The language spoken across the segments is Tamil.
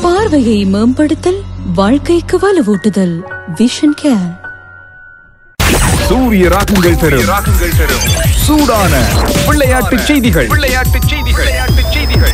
பார்வையை மேம்படுத்தல் வாழ்க்கைக்கு வலுவூட்டுதல் விஷன் கேர் சூரிய ராகங்கள் தரும் ராகங்கள் தரும் சூடான விளையாட்டு செய்திகள் விளையாட்டு செய்திகள் விளையாட்டு செய்திகள்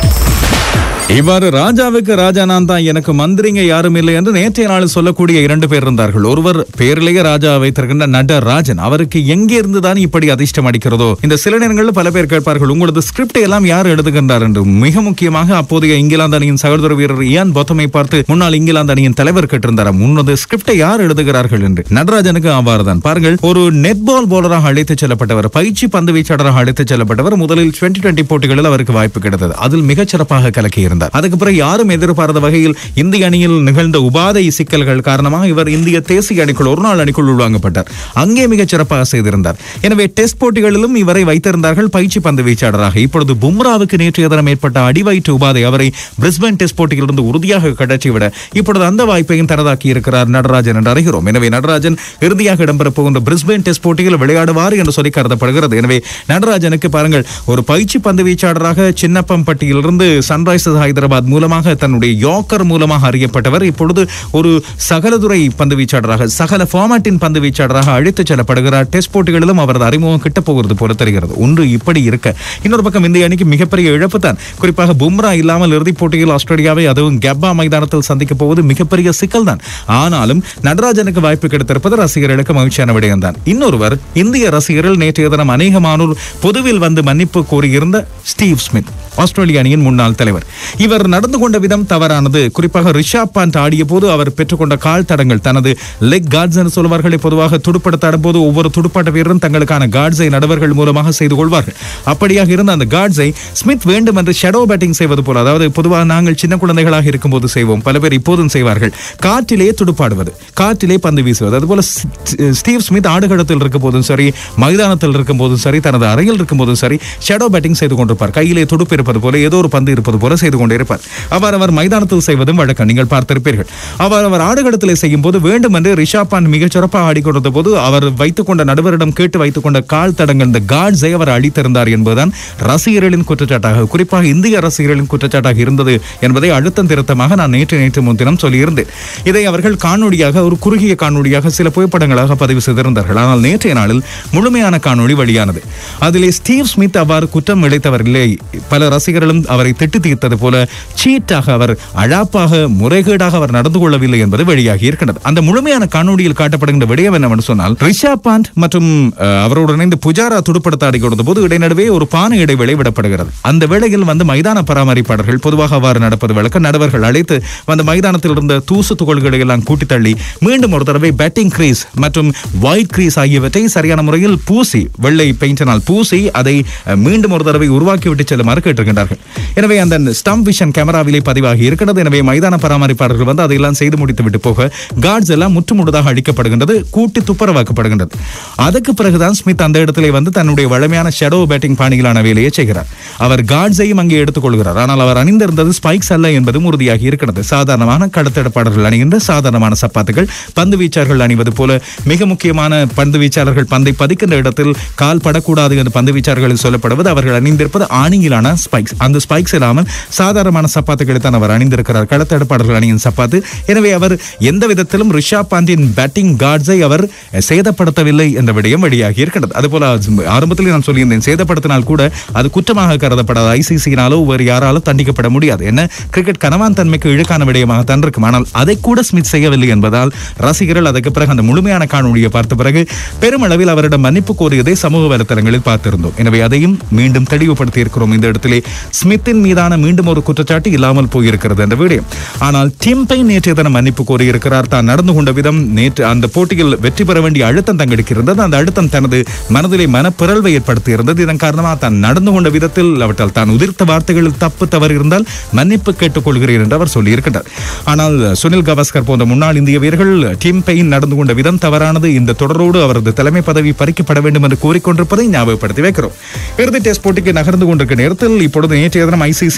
இவ்வாறு ராஜாவுக்கு ராஜா நான் தான் எனக்கு மந்திரிங்க யாரும் இல்லை என்று நேற்றைய நாள் சொல்லக்கூடிய இரண்டு பேர் இருந்தார்கள் ஒருவர் பேரிலேயே ராஜா வைத்திருக்கின்ற நடராஜன் அவருக்கு எங்கே இருந்து தான் இப்படி அதிர்ஷ்டம் அடிக்கிறதோ இந்த சில நேரங்களில் பல பேர் கேட்பார்கள் உங்களது ஸ்கிரிப்டை எல்லாம் யார் எழுதுகின்றார் என்று மிக முக்கியமாக அப்போதைய இங்கிலாந்து அணியின் சகோதர வீரர் இயான் பொத்தமை பார்த்து முன்னாள் இங்கிலாந்து அணியின் தலைவர் கேட்டிருந்தார் முன்னது ஸ்கிரிப்டை யார் எழுதுகிறார்கள் என்று நடராஜனுக்கு அவ்வாறு தான் பாருங்கள் ஒரு நெட்பால் போலராக அழைத்துச் செல்லப்பட்டவர் பயிற்சி பந்து வீச்சாளராக அழைத்துச் செல்லப்பட்டவர் முதலில் டுவெண்டி டுவெண்டி போட்டிகளில் அவருக்கு வாய்ப்பு கிடைத்தது அதில் மிகச் சிறப்பாக கலக்கியிருந்தார் அதுக்கு பிறகு யாரும் எதிர்பாராத வகையில் இந்திய அணியில் நிகழ்ந்த உபாதை சிக்கல்கள் காரணமாக இவர் இந்திய தேசிய அணிக்குள் ஒரு நாள் அணிக்குள் உள்வாங்கப்பட்டார் அங்கே மிகச் சிறப்பாக செய்திருந்தார் எனவே டெஸ்ட் போட்டிகளிலும் இவரை வைத்திருந்தார்கள் பயிற்சி பந்து வீச்சாளராக இப்பொழுது பும்ராவுக்கு நேற்றைய தினம் ஏற்பட்ட அடிவயிற்று உபாதை அவரை பிரிஸ்பேன் டெஸ்ட் போட்டியிலிருந்து உறுதியாக கடற்றிவிட இப்பொழுது அந்த வாய்ப்பையும் தனதாக்கி இருக்கிறார் நடராஜன் என்று அறிகிறோம் எனவே நடராஜன் இறுதியாக இடம்பெறப் போகின்ற பிரிஸ்பேன் டெஸ்ட் போட்டியில் விளையாடுவார் என்று சொல்லி கருதப்படுகிறது எனவே நடராஜனுக்கு பாருங்கள் ஒரு பயிற்சி பந்து வீச்சாளராக சின்னப்பம்பட்டியிலிருந்து சன்ரைசர்ஸ் ஹைதராபாத் மூலமாக தன்னுடைய யோக்கர் மூலமாக அறியப்பட்டவர் இப்பொழுது ஒரு சகலதுறை பந்து வீச்சாளராக சகல ஃபார்மாட்டின் பந்து வீச்சாளராக அழைத்துச் செல்லப்படுகிறார் டெஸ்ட் போட்டிகளிலும் அவரது அறிமுகம் கிட்ட போகிறது போல தெரிகிறது ஒன்று இப்படி இருக்க இன்னொரு பக்கம் இந்திய அணிக்கு மிகப்பெரிய இழப்பு தான் குறிப்பாக பும்ரா இல்லாமல் இறுதிப் போட்டியில் ஆஸ்திரேலியாவை அதுவும் கெப்பா மைதானத்தில் சந்திக்க போவது மிகப்பெரிய சிக்கல் தான் ஆனாலும் நடராஜனுக்கு வாய்ப்பு கிடைத்திருப்பது ரசிகர்களுக்கு மகிழ்ச்சியான விடயம் தான் இன்னொருவர் இந்திய ரசிகர்கள் நேற்றைய தினம் அநேகமானோர் பொதுவில் வந்து மன்னிப்பு கோரியிருந்த ஸ்டீவ் ஸ்மித் ஆஸ்திரேலிய அணியின் முன்னாள் தலைவர் இவர் நடந்து கொண்ட விதம் தவறானது குறிப்பாக ரிஷாப் பாண்ட் ஆடிய போது அவர் பெற்றுக்கொண்ட கால் தடங்கள் தனது லெக் கார்ட்ஸ் என்று சொல்வார்களை பொதுவாக துடுப்படுத்த ஆடும்போது ஒவ்வொரு துடுப்பாட்ட வீரரும் தங்களுக்கான கார்ட்ஸை நடுவர்கள் மூலமாக செய்து கொள்வார்கள் அப்படியாக இருந்த அந்த கார்ட்ஸை ஸ்மித் வேண்டும் என்று ஷெடோ பேட்டிங் செய்வது போல அதாவது பொதுவாக நாங்கள் சின்ன குழந்தைகளாக இருக்கும்போது செய்வோம் பல பேர் இப்போதும் செய்வார்கள் காற்றிலே துடுப்பாடுவது காற்றிலே பந்து வீசுவது அதுபோல ஸ்- ஸ்டீவ் ஸ்மித் ஆடுகளத்தில் இருக்கும் போதும் சரி மைதானத்தில் இருக்கும் போதும் சரி தனது அறையில் இருக்கும் போதும் சரி ஷேடோ பேட்டிங் செய்து கொண்டிருப்பார் கையிலே துடுப்பு இருப்பது போல ஏதோ ஒரு பந்து இருப்பது போல செய்து கொண்டே இருப்பார் அவர் அவர் மைதானத்தில் செய்வதும் வழக்கம் நீங்கள் பார்த்திருப்பீர்கள் அவர் அவர் ஆடுகளத்திலே செய்யும் போது வேண்டும் என்று ரிஷாப் பாண்ட் மிகச் சிறப்பாக ஆடிக்கொண்டிருந்த போது அவர் வைத்துக் கொண்ட நடுவரிடம் கேட்டு வைத்துக் கொண்ட கால் தடங்கள் இந்த கார்ட்ஸை அவர் அளித்திருந்தார் என்பதுதான் ரசிகர்களின் குற்றச்சாட்டாக குறிப்பாக இந்திய ரசிகர்களின் குற்றச்சாட்டாக இருந்தது என்பதை அழுத்தம் திருத்தமாக நான் நேற்று நேற்று முன்தினம் சொல்லியிருந்தேன் இதை அவர்கள் காணொளியாக ஒரு குறுகிய காணொளியாக சில புகைப்படங்களாக பதிவு செய்திருந்தார்கள் ஆனால் நேற்றைய நாளில் முழுமையான காணொளி வெளியானது அதிலே ஸ்டீவ் ஸ்மித் அவ்வாறு குற்றம் இழைத்தவர் இல்லை பல ரசிகர்களும் அவரை திட்டு தீர்த்தது போல சீட்டாக அவர் அழாப்பாக முறைகேடாக அவர் நடந்து கொள்ளவில்லை என்பது வெளியாகி இருக்கின்றது அந்த முழுமையான காணொளியில் காட்டப்படுகின்ற விடயம் என்னவென்று சொன்னால் ரிஷாப் பாண்ட் மற்றும் அஹ், அவரோடு இணைந்து புஜாரா துடுப்படுத்த ஆடி கொடுத்த போது இடைநடுவே ஒரு பானை இடைவேளை விடப்படுகிறது அந்த வேளையில் வந்து மைதான பராமரிப்பாளர்கள் பொதுவாக அவ்வாறு நடப்பது வழக்கம் நடுவர்கள் அழைத்து அந்த மைதானத்தில் இருந்த தூசு துகள்களை எல்லாம் கூட்டி தள்ளி மீண்டும் ஒரு தடவை பேட்டிங் கிரீஸ் மற்றும் ஒயிட் கிரீஸ் ஆகியவற்றை சரியான முறையில் பூசி வெள்ளை பெயிண்டினால் பூசி அதை அஹ், மீண்டும் ஒரு தடவை உருவாக்கி விட்டு செல்லுமாறு கேட்டிருக்கின்றார்கள் எனவே அந்த ஸ்டம்ப் விஷன் கேமராவிலே பதிவாகி இருக்கிறது எனவே மைதான பராமரிப்பாளர்கள் வந்து அதையெல்லாம் செய்து முடித்து விட்டு போக கார்ட்ஸ் எல்லாம் முற்றுமுழுதாக அழிக்கப்படுகின்றது கூட்டி துப்புரவாக்கப்படுகின்றது அதுக்கு பிறகுதான் ஸ்மித் அந்த இடத்திலே வந்து தன்னுடைய வழமையான ஷெடோ பேட்டிங் பாணியிலான வேலையை செய்கிறார் அவர் கார்ட்ஸையும் அங்கே எடுத்துக்கொள்கிறார் ஆனால் அவர் அணிந்திருந்தது ஸ்பைக்ஸ் அல்ல என்பதும் உறுதியாகி இருக்கிறது சாதாரணமான கடத்தெடுப்பாளர்கள் அணிகின்ற சாதாரணமான சப்பாத்துகள் பந்து வீச்சாளர்கள் அணிவது போல மிக முக்கியமான பந்து வீச்சாளர்கள் பந்தை பதிக்கின்ற இடத்தில் கால் படக்கூடாது என்று பந்து வீச்சாளர்கள் சொல்லப்படுவது அவர்கள் அணிந்திருப்பது ஆணியிலான ஸ்பைக்ஸ் அந்த ஸ்பைக்ஸ் இல்லாமல் சாதாரணமான சப்பாத்துகளை தான் அவர் அணிந்திருக்கிறார் கடத்தெடுப்பாளர்கள் அணியின் சப்பாத்து எனவே அவர் எந்த விதத்திலும் ரிஷாப் பாண்டின் பேட்டிங் கார்ட்ஸை அவர் சேதப்படுத்தவில்லை என்ற விடயம் வெளியாகி இருக்கிறது அதுபோல ஆரம்பத்தில் நான் சொல்லியிருந்தேன் சேதப்படுத்தினால் கூட அது குற்றமாக கருதப்படாது ஐசிசியினாலோ வேறு யாராலும் தண்டிக்கப்பட முடியாது என்ன கிரிக்கெட் கனவான் தன்மைக்கு இழுக்கான விடயமாக தான் இருக்கும் ஆனால் அதை கூட ஸ்மித் செய்யவில்லை என்பதால் ரசிகர்கள் அதுக்கு பிறகு அந்த முழுமையான காணொளியை பார்த்த பிறகு பெருமளவில் அவரிடம் மன்னிப்பு கோரியதை சமூக வலைத்தளங்களில் பார்த்திருந்தோம் எனவே அதையும் மீண்டும் தெளிவுபடுத்தி இருக்கிறோம் இந்த இடத்திலே ஸ்மித்தின் மீதான மீண்டும் ஒரு குற்றச்சாட்டு இல்லாமல் போயிருக்கிறது என்ற விடயம் ஆனால் டிம்பை நேற்றைய தினம் மன்னிப்பு கோரியிருக்கிறார் தான் நடந்து கொண்ட விதம் நேற்று அந்த போட்டியில் வெற்றி பெற வேண்டிய அழுத்தம் தங்களுக்கு இருந்தது அந்த அழுத்தம் தனது மனதிலே மனப்பிறழ்வை ஏற்படுத்தி இருந்தது இதன் காரணமாக தான் நடந்து கொண்ட விதத்தில் அவற்றால் தான் உதிர்த்த வார்த்தைகளில் தப்பு தவறு இருந்தால் மன்னிப்பு கேட்டுக்கொள்கிறேன் என்று அவர் சொல்லியிருக்கிறார் ஆனால் சுனில் கவாஸ்கர் போன்ற முன்னாள் இந்திய வீரர்கள் டீம் பெயின் நடந்து கொண்ட விதம் தவறானது இந்த தொடரோடு அவரது தலைமை பதவி பறிக்கப்பட வேண்டும் என்று கூறிக்கொண்டிருப்பதை ஞாபகப்படுத்தி வைக்கிறோம் இறுதி டெஸ்ட் போட்டிக்கு நகர்ந்து கொண்டிருக்க நேரத்தில் இப்பொழுது நேற்றைய தினம் ஐசிசியின் புதிய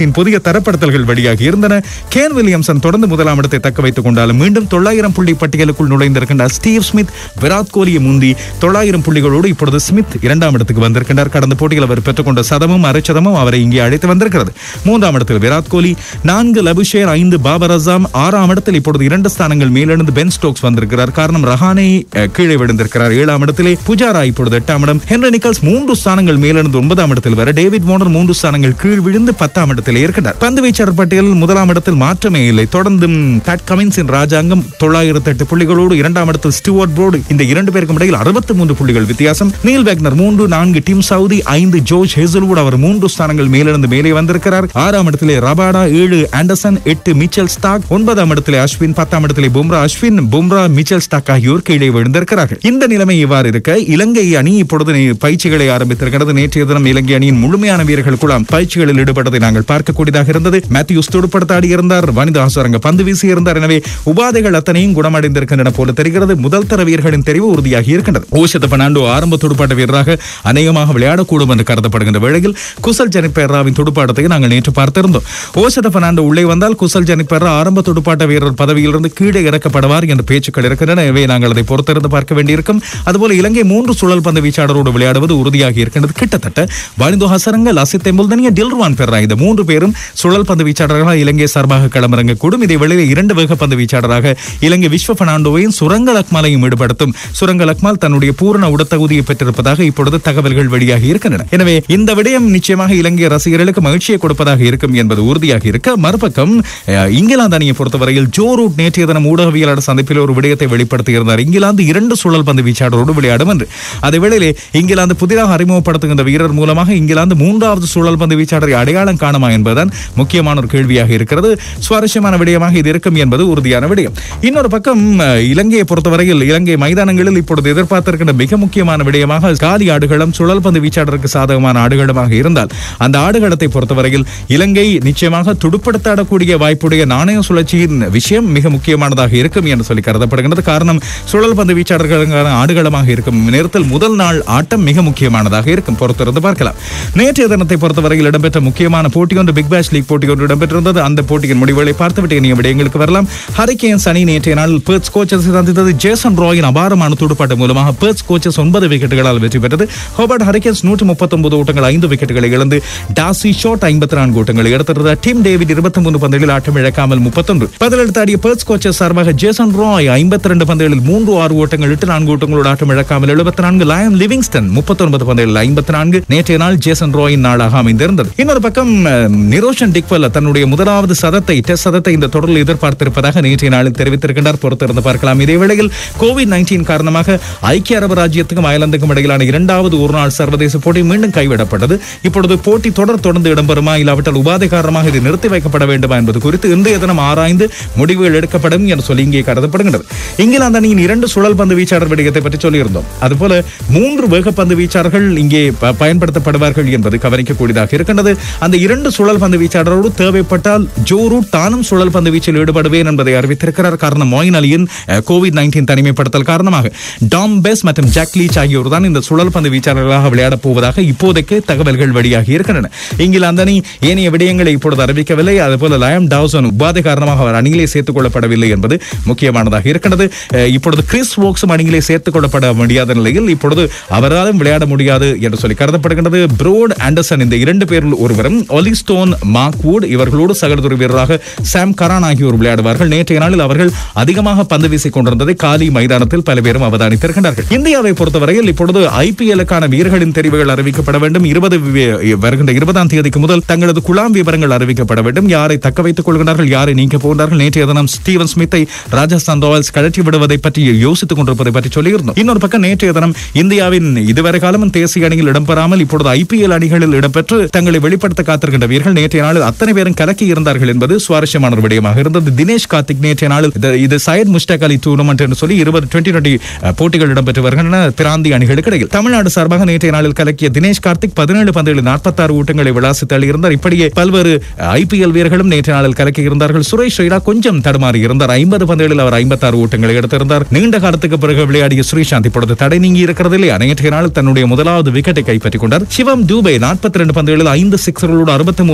தரப்படுத்தல்கள் வெளியாகி இருந்தன கேன் வில்லியம்சன் தொடர்ந்து முதலாம் இடத்தை தக்க வைத்துக் கொண்டாலும் மீண்டும் தொள்ளாயிரம் புள்ளி பட்டியலுக்குள் நுழைந்திருக்கின்றார் ஸ்டீவ் ஸ்மித் விராட் கோலியை முந்தி தொள்ளாயிரம் புள்ளிகளோடு இப்பொழுது ஸ்மித் இரண்டாம் இடத்துக்கு வந்திருக்கின்றார் கடந்த போட்டியில் அவர் பெற்றுக்கொண்ட சதமும் அரைச்சதமும் அவரை இங்கே அழைத்து வந்திருக்கிறது மூன்றாம் இடத்தில் விராட் கோலி நான்கு லபுஷேர் ஐந்து பாபர் அசாம் ஆறாம் இடத்தில் இப்பொழுது இரண்டு ஸ்தானங்கள் மேலிருந்து பென் ஸ்டோக்ஸ் வந்திருக்கிறார் காரணம் ரஹானே அஹ், கீழே விழுந்திருக்கிறார் ஏழாம் இடத்திலே புஜாரா இப்பொழுது எட்டாம் இடம் ஹென்ரி நிக்கல்ஸ் மூன்று ஸ்தானங்கள் மேலிருந்து ஒன்பதாம் இடத்தில் வர டேவிட் மோனர் மூன்று ஸ்தானங்கள் கீழ் விழுந்து பத்தாம் இடத்தில் இருக்கின்றார் பந்து வீச்சாளர் பட்டியலில் முதலாம் இடத்தில் மாற்றமே இல்லை தொடர்ந்தும் பேட் கமின்ஸின் ராஜாங்கம் தொள்ளாயிரத்தி எட்டு புள்ளிகளோடு இரண்டாம் இடத்தில் ஸ்டூவர்ட் ப்ரோடு இந்த இரண்டு பேருக்கும் இடையில் அறுபத்தி மூன்று புள்ளிகள் வித்தியாசம் நீல் வேக்னர் மூன்று நான்கு டிம் சவுதி ஐந்து ஜோர்ஜ் ஹேசல்வுட் அவர் மூன்று ஸ்தானங்கள் மேலிருந்து மேலே வந்திருக்கிறார் ஆறாம் இடத்திலே ரபாடா ஏழு ஆண்டர்சன் எட்டு மிச்சல் ஸ்டாக் ஒன்பதாம் இடத்திலே அஸ்வின் பத்தாம் இடத்திலே பும்ரா அஸ்வின் பும்ரா மிச்சல் ஸ்டாக் ஆகியோர் கீழே விழுந்திருக்கிறார்கள் இந்த நிலைமை இவ்வாறு இருக்க இலங்கை அணி இப்பொழுது நே- பயிற்சிகளை ஆரம்பித்திருக்கிறது நேற்றைய தினம் இலங்கை அணியின் முழுமையான வீரர்கள் குழாம் பயிற்சிகளில் ஈடுபட்டதை நாங்கள் பார்க்கக்கூடியதாக இருந்தது மேத்யூஸ் துடுப்படுத்த ஆடி இருந்தார் வனிதா ஆசாரங்க பந்து வீசி இருந்தார் எனவே உபாதைகள் அத்தனையும் குணமடைந்திருக்கின்றன போல தெரிகிறது முதல் தர வீரர்களின் தெரிவு உறுதியாகி இருக்கின்றது ஓஷத பெர்னாண்டோ ஆரம்ப துடுப்பாட்ட வீரராக அநேகமாக விளையாடக்கூடும் என்று கருதப்படுகின்ற வேளையில் குசல் ஜனிப்பேராவின் துடுப்பாட்டத்தை நாங்கள் நேற்று பார்த்திருந்தோம் ஓஷத பெர்னாண்டோ உள்ளே வந்தால் குசல் ஜனிப்பேரா ஆரம்ப துடுப்பாட்ட வீரர் பதவியிலிருந்து கீழே இறக்கப்படுவார் என்ற பேச்சுக்கள் இருக்கின்றன எனவே நாங்கள் அதை பொறுத்திருந்து பார்க்க வேண்டியிருக்கும் அதுபோல இலங்கை மூன்று சுழல் பந்து வீச்சாளரோடு விளையாடுவது உறுதியாகி இருக்கின்றது கிட்டத்தட்ட வாணிதோ ஹசரங்க லசித் தெம்புல்தனிய டில்ருவான் பெர்ரா இந்த மூன்று பேரும் சுழல் பந்து வீச்சாளர்களாக இலங்கை சார்பாக களமிறங்கக்கூடும் இதே வேளையில் இரண்டு வேக பந்து வீச்சாளராக இலங்கை விஸ்வ பெர்னாண்டோவையும் சுரங்க லக்மாலையும் ஈடுபடுத்தும் சுரங்க லக்மால் தன்னுடைய பூரண உடத்தகுதியை பெற்றிருப்பதாக இப்பொழுது தகவல்கள் வெளியாகி இருக்கின்றன எனவே இந்த விடயம் நிச்சயமாக இலங்கை ரசிகர்களுக்கு மகிழ்ச்சியை கொடுப்பதாக இருக்கும் என்பது உறுதியாகி இருக்க மறுபக்கம் அஹ், இங்கிலாந்து அணியை பொறுத்தவரையில் ஜோ ரூட் நேற்றைய தினம் ஊடகவியலாளர் சந்திப்பில் ஒரு விடயத்தை வெளிப்படுத்தியிருந்தார் இங்கிலாந்து இரண்டு சுழல் பந்து வீச்சாளரோடு விளையாடும் என்று அதே வேளையிலே இங்கிலாந்து புதிதாக அறிமுகப்படுத்துகின்ற வீரர் மூலமாக இங்கிலாந்து மூன்றாவது சுழல் பந்து வீச்சாளரை அடையாளம் காணுமா என்பதுதான் முக்கியமான ஒரு கேள்வியாக இருக்கிறது சுவாரஸ்யமான விடயமாக இது இருக்கும் என்பது உறுதியான விடயம் இன்னொரு பக்கம் அஹ், இலங்கையை பொறுத்தவரையில் இலங்கை மைதானங்களில் இப்பொழுது எதிர்பார்த்திருக்கின்ற மிக முக்கியமான விடயமாக காலி ஆடுகளம் சுழல் பந்து வீச்சாளருக்கு சாதகமான ஆடுகளமாக இருந்தால் அந்த ஆடுகளத்தை பொறுத்தவரையில் இலங்கை நிச்சயமாக துடுப்படுத்தாடக்கூடிய வாய்ப்புடைய நாணய சுழற்சியின் விஷயம் மிக முக்கியமானதாக இருக்கும் என்று சொல்லி கருதப்படுகின்றது காரணம் சுழல் பந்து வீச்சாளர்களுக்கான ஆடுகளமாக இருக்கும் நேரத்தில் முதல் நாள் ஆட்டம் மிக முக்கியமானதாக இருக்கும் பொறுத்திருந்து பார்க்கலாம் நேற்றைய தினத்தை பொறுத்தவரையில் இடம்பெற்ற முக்கியமான போட்டி ஒன்று பிக் பேஷ் லீக் போட்டி ஒன்று இடம்பெற்றிருந்தது அந்த போட்டியின் முடிவுகளை பார்த்துவிட்டு இனிய விடயங்களுக்கு வரலாம் ஹரிகேன்ஸ் அணி நேற்றைய நாளில் பேர்ட்ஸ் கோச்சஸ் சந்தித்தது ஜேசன் ராயின் அபாரமான துடுப்பாட்டம் மூலமாக பேர்ட்ஸ் கோச்சஸ் ஒன்பது விக்கெட்டுகளால் வெற்றி பெற்றது ஹோபர்ட் ஹரிகேன்ஸ் நூற்றி முப்பத்தொன்பது ஓட்டங்கள் ஐந்து விக்கெட்டுகளை இழந்து டாசி ஷாட் ஐம்பத்தி நான்கு ஓட்டங்களை எடுத்திருந்த டீம் டேவிட் இருபத்தி மூன்று பந்துகளில் ஆட்டம் இழக்காமல் முப்பத்தொன்று பதிலெடுத்தாடிய பேர்ட்ஸ் கோச்சஸ் சார்பாக ஜேசன் ராய் ஐம்பத்தி ரெண்டு பந்துகளில் மூன்று ஆறு ஓட்டங்கள் எட்டு நான்கு ஓட்டங்களோடு ஆட்டம் இழக்காமல் எழுபத்தி நான்கு லயன் லிவிங்ஸ்டன் முப்பத்தொன்பது பந்துகளில் ஐம்பத்தி நான்கு நேற்றைய நாள் ஜேசன் ராயின் நாளாக அமைந்திருந்தது இன்னொரு பக்கம் அஹ், நிரோஷன் டிக்வெல் தன்னுடைய முதலாவது சதத்தை டெஸ்ட் சதத்தை இந்த தொடரில் எதிர்பார்த்திருப்பதாக நேற்றைய நாளில் தெரிவித்திருக்கின்றார் பொறுத்திருந்து பார்க்கலாம் இதே வேளையில் கோவிட் நைன்டீன் காரணமாக ஐக்கிய அரபு ராஜ்யத்துக்கும் அயர்லாந்துக்கும் இடையிலான இரண்டாவது ஒருநாள் சர்வதேச போட்டி மீண்டும் கைவிடப்பட்டது இப்பொழுது போட்டி தொடர் தொடர்ந்து இடம்பெறுமா இல்லாவிட்டால் உபாதை காரணமாக இது நிறுத்தி வைக்கப்பட வேண்டுமா என்பது குறித்து இன்றைய தினம் ஆராய்ந்து முடிவுகள் எடுக்கப்படும் என்று சொல்லி இங்கே கருதப்படுகின்றது இங்கிலாந்து அணியின் இரண்டு சுழல் பந்து வீச்சாளர் விடயத்தை பற்றி சொல்லியிருந்தோம் அதுபோல மூன்று வேகப்பந்து வீச்சாளர்கள் இங்கே ப- பயன்படுத்தப்படுவார்கள் என்பது கவனிக்கக்கூடியதாக இருக்கின்றது அந்த இரண்டு சுழல் பந்து வீச்சாளரோடு தேவைப்பட்டால் ஜோ ரூட் தானும் சுழல் பந்து வீச்சில் ஈடுபடுவேன் என்பதை அறிவித்திருக்கிறார் காரணம் மொயின் அலியின் கோவிட் நைன்டீன் தனிமைப்படுத்தல் காரணமாக டாம் பெஸ் மற்றும் ஜாக் லீச் ஆகியோர் தான் இந்த சுழல் பந்து வீச்சாளர்களாக விளையாடப் போவதாக இப்போதைக்கு தகவல்கள் வெளியாகி இருக்கின்றன இங்கிலாந்து அணி ஏனைய விடயங்களை இப்பொழுது அறிவிக்கவில்லை அதுபோல லயம் டாவ்சன் உபாதை காரணமாக அவர் அணியிலே சேர்த்துக் கொள்ளப்படவில்லை என்பது முக்கியமானதாக இருக்கின்றது அஹ் இப்பொழுது கிறிஸ் வோக்ஸும் அணியிலே சேர்த்துக் கொள்ளப்பட முடியாத நிலையில் இப்பொழுது அவராலும் விளையாட முடியாது என்று சொல்லி கருதப்படுகின்றது ப்ரோட் ஆண்டர்சன் இந்த இரண்டு பேரில் ஒருவரும் ஒலிஸ்டோன் மார்க்வுட் இவர்களோடு சகலதுறை வீரராக சாம் கரான் ஆகியோர் விளையாடுவார்கள் நேற்றைய நாளில் அவர்கள் அதிகமாக பந்து வீசிக் கொண்டிருந்ததை காலி மைதானத்தில் பல பேரும் அவதானித்திருக்கின்றார்கள் இந்தியாவை பொறுத்தவரையில் இப்பொழுது ஐபிஎல்லுக்கான வீரர்களின் தெரிவுகள் அறிவிக்கப்பட வேண்டும் இருபது வருகின்ற இருபதாம் தேதிக்கு முதல் தங்களது குழாம் விவரங்கள் அறிவிக்கப்பட வேண்டும் யாரை தக்க வைத்துக் கொள்கிறார்கள் யாரை நீக்க போகிறார்கள் நேற்றைய தினம் ஸ்டீவன் ஸ்மித்தை ராஜஸ்தான் ராயல்ஸ் கழற்றி விடுவதை பற்றி யோசித்துக் கொண்டிருப்பதை பற்றி சொல்லியிருந்தோம் இன்னொரு பக்கம் நேற்றைய தினம் இந்தியாவின் இதுவரை காலமும் தேசிய அணியில் இடம்பெறாமல் இப்பொழுது ஐபிஎல் அணிகளில் இடம்பெற்று தங்களை வெளிப்படுத்த காத்திருக்கின்ற வீரர்கள் நேற்றைய நாளில் அத்தனை பேரும் கலக்கி இருந்தார்கள் என்பது சுவாரஸ்யமான ஒரு விடயமாக இருந்தது தினேஷ் கார்த்திக் நேற்றைய நாளில் இது- இது சையத் முஷ்டாக் அலி டூர்னமெண்ட் என்று சொல்லி இருபது டுவெண்டி டுவெண்டி போட்டிகள் இடம்பெற்று வருகின்றன பிராந்திய அணிகளுக்கு இடையில் தமிழ்நாடு சார்பாக நேற்றைய நாளில் கலக்கிய தினேஷ் கார்த்திக் பதினேழு பந்துகளில் நாற்பத்தாறு ஊட்டங்களை விளாசி தள்ளியிருந்தார் இப்படியே பல்வேறு ஐபிஎல் வீரர்களும் நேற்றைய நாளில் கலக்கி இருந்தார்கள் சுரேஷ் ரெய்னா கொஞ்சம் தடுமாறி இருந்தார் ஐம்பது பந்துகளில் அவர் ஐம்பத்தாறு ஊட்டங்களை எடுத்திருந்தார் நீண்ட காலத்துக்கு பிறகு விளையாடிய ஸ்ரீசாந்த் இப்பொழுது தடை நீங்கி இருக்கிறது இல்லையா நேற்றைய நாளில் தன்னுடைய முதலாவது விக்கெட்டை கைப்பற்றிக் கொண்டார் சிவம் தூபே நாற்பத்தி ரெண்டு பந்துகளில் ஐந்து சிக்ஸர்களோடு அறுபத்தி மூணு ஓட்டங்களை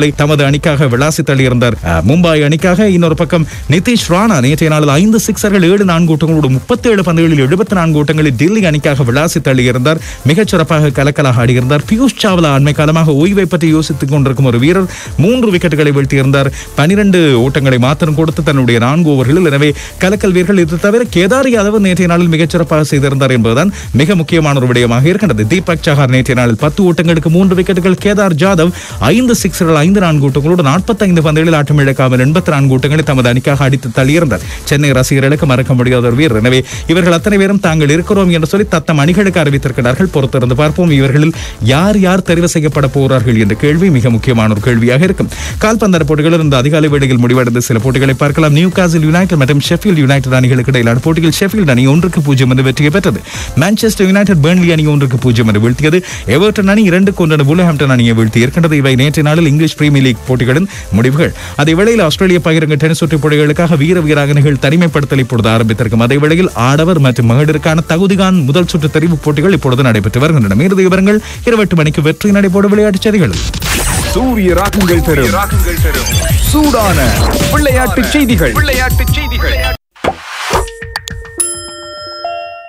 ஓட்டங்களை தமது அணிக்காக விளாசி தள்ளியிருந்தார் அஹ், மும்பை அணிக்காக இன்னொரு பக்கம் நிதிஷ் ராணா நேற்றைய நாளில் ஐந்து சிக்ஸர்கள் ஏழு நான்கு ஓட்டங்களோடு முப்பத்தி ஏழு பந்துகளில் எழுபத்தி நான்கு ஓட்டங்களில் டெல்லி அணிக்காக விளாசி தள்ளியிருந்தார் மிகச் சிறப்பாக கலக்கலாக ஆடியிருந்தார் பியூஷ் சாவ்லா அண்மை காலமாக ஓய்வை பற்றி யோசித்துக் கொண்டிருக்கும் ஒரு வீரர் மூன்று விக்கெட்டுகளை வீழ்த்தியிருந்தார் பனிரெண்டு ஓட்டங்களை மாத்திரம் கொடுத்து தன்னுடைய நான்கு ஓவர்களில் எனவே கலக்கல் வீரர்கள் இது தவிர கேதார் யாதவ் நேற்றைய நாளில் மிகச் சிறப்பாக செய்திருந்தார் என்பதுதான் மிக முக்கியமான ஒரு விடயமாக இருக்கின்றது தீபக் சஹார் நேற்றைய நாளில் பத்து ஓட்டங்களுக்கு மூன்று விக்கெட்டுகள் கேதார் ஜாதவ் ஐந்து சிக்ஸர்கள் ஐந்து நான்கு ஓட்டங்களோடு நாற்பத்தைந்து பந்துகளில் ஆட்டம் இழக்காமல் எண்பத்தி நான்கு ஓட்டங்களை தமது அணிக்காக அடித்து தள்ளியிருந்தார் சென்னை ரசிகர்களுக்கு மறக்க முடியாத ஒரு வீரர் எனவே இவர்கள் அத்தனை பேரும் தாங்கள் இருக்கிறோம் என்று சொல்லி தத்தம் அணிகளுக்கு அறிவித்திருக்கிறார்கள் பொறுத்திருந்து பார்ப்போம் இவர்களில் யார் யார் தெரிவு செய்யப்பட போகிறார்கள் என்ற கேள்வி மிக முக்கியமான ஒரு கேள்வியாக இருக்கும் கால்பந்தாட்ட போட்டிகளில் இந்த அதிகாலை வேளையில் முடிவடைந்த சில போட்டிகளை பார்க்கலாம் நியூ காசில் யுனைடெட் மற்றும் ஷெஃபீல்ட் யுனைடெட் அணிகளுக்கு இடையிலான போட்டியில் ஷெஃபீல்ட் அணி ஒன்றுக்கு பூஜ்ஜியம் என்று வெற்றியை பெற்றது மான்செஸ்டர் யுனைடெட் பெர்ன்லி அணி ஒன்றுக்கு பூஜ்ஜியம் என்று வீழ்த்தியது எவர்டன் அணி இரண்டுக்கு ஒன்று புலஹாம்டன் அணியை வீழ்த்தி இருக்கின்றது இவை நேற்றைய நாளில் இங்கிலீஷ் பிரீமியர் லீக் போட்டிகளின் முடிவுகள் அதே வேளையில் ஆஸ்திரேலிய பகிரங்க டென்னிஸ் சுற்று போட்டிகளுக்காக வீர வீராங்கனைகள் தனிமைப்படுத்தல் இப்பொழுது ஆரம்பித்திருக்கும் அதே வேளையில் ஆடவர் மற்றும் மகளிருக்கான தகுதிகான் முதல் சுற்று தெரிவு போட்டிகள் இப்பொழுது நடைபெற்று வருகின்றன மேலதிக விவரங்கள் இருபத்தி மணிக்கு வெற்றி நடைபோடும் விளையாட்டுச் செய்திகள் சூரிய ராகங்கள் தரும் ராகங்கள் தரும் சூடான விளையாட்டு செய்திகள் விளையாட்டு செய்திகள்